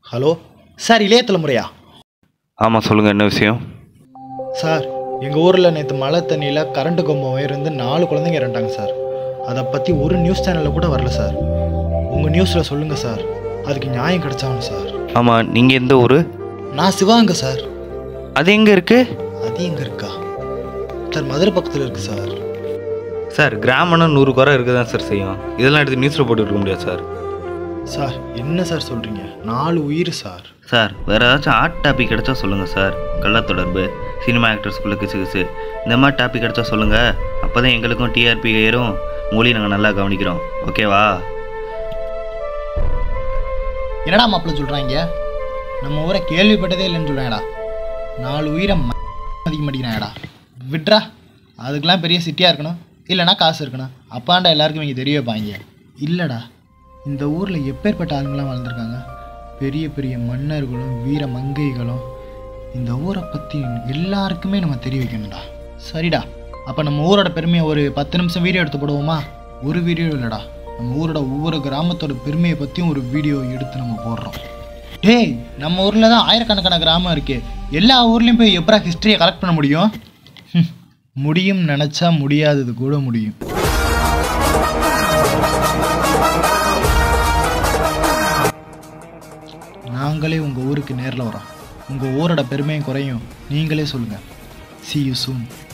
hello sir இளைய தலைமுறையா ஆமாம் சொல்லுங்கள் என்ன விஷயம் சார் எங்கள் ஊரில் நேற்று மழை தண்ணியில் கரண்ட் கம்பம் இருந்து நாலு குழந்தைங்க இறந்துட்டாங்க சார் அதை பற்றி ஒரு நியூஸ் சேனலில் கூட வரல சார் உங்கள் நியூஸில் சொல்லுங்கள் சார் அதுக்கு நியாயம் கிடைச்சாகணும் சார் ஆமாம் நீங்கள் எந்த ஊர் நான் சிவாங்க சார் அது எங்கே இருக்குது அது எங்கே இருக்கா சார் மதுரை பக்கத்தில் இருக்குது சார் சார் கிராமம்னா நூறு குறை இருக்க தான் சார் செய்யும் இதெல்லாம் எடுத்து நியூஸில் போட்டு இருக்க முடியாது சார் சார் என்ன சார் சொல்கிறீங்க நாலு உயிர் சார் சார் வேறு ஏதாச்சும் ஆர்ட் டாபிக் கிடைச்சா சொல்லுங்கள் சார் கள்ள தொடர்பு சினிமா ஆக்டர்ஸ்குள்ளே கிசு கிசு இந்த மாதிரி டாபிக் கிடைச்சா சொல்லுங்கள் அப்போ தான் எங்களுக்கும் டிஆர்பி ஏறும் உங்களையும் நாங்கள் நல்லா கவனிக்கிறோம் ஓகேவா என்னடா மாப்பிள்ள சொல்கிறாங்க நம்ம ஊரை கேள்விப்பட்டதே இல்லைன்னு சொல்கிறாங்கடா நாலு உயிரை ம- மதிக்க மாட்டேங்கிறாங்கடா விட்றா அதுக்கெல்லாம் பெரிய சிட்டியாக இருக்கணும் இல்லைனா காசு இருக்கணும் அப்பாண்டா எல்லாருக்கும் இங்கே தெரிய வைப்பாங்க இல்லைடா இந்த ஊரில் எப்பேற்பட்ட ஆளுங்களாம் வாழ்ந்துருக்காங்க பெரிய பெரிய மன்னர்களும் வீர மங்கைகளும் இந்த ஊரை பற்றி எல்லாருக்குமே நம்ம தெரிய வைக்கணும்டா சரிடா அப்போ நம்ம ஊரோட பெருமையை ஒரு பத்து நிமிஷம் வீடியோ எடுத்து போடுவோமா ஒரு வீடியோ இல்லைடா நம்ம ஊரோட ஒவ்வொரு கிராமத்தோட பெருமையை பற்றியும் ஒரு வீடியோ எடுத்து நம்ம போடுறோம் டேய் நம்ம ஊரில் தான் ஆயிரக்கணக்கான கிராமம் இருக்கு எல்லா ஊர்லேயும் போய் எப்படா ஹிஸ்டரியை கலெக்ட் பண்ண முடியும் ஹம், முடியும் நினச்சா முடியாதது கூட முடியும் நாங்களே உங்கள் ஊருக்கு நேரில் வரோம் உங்கள் ஊரோட பெருமையும் குறையும் நீங்களே சொல்லுங்கள் see you soon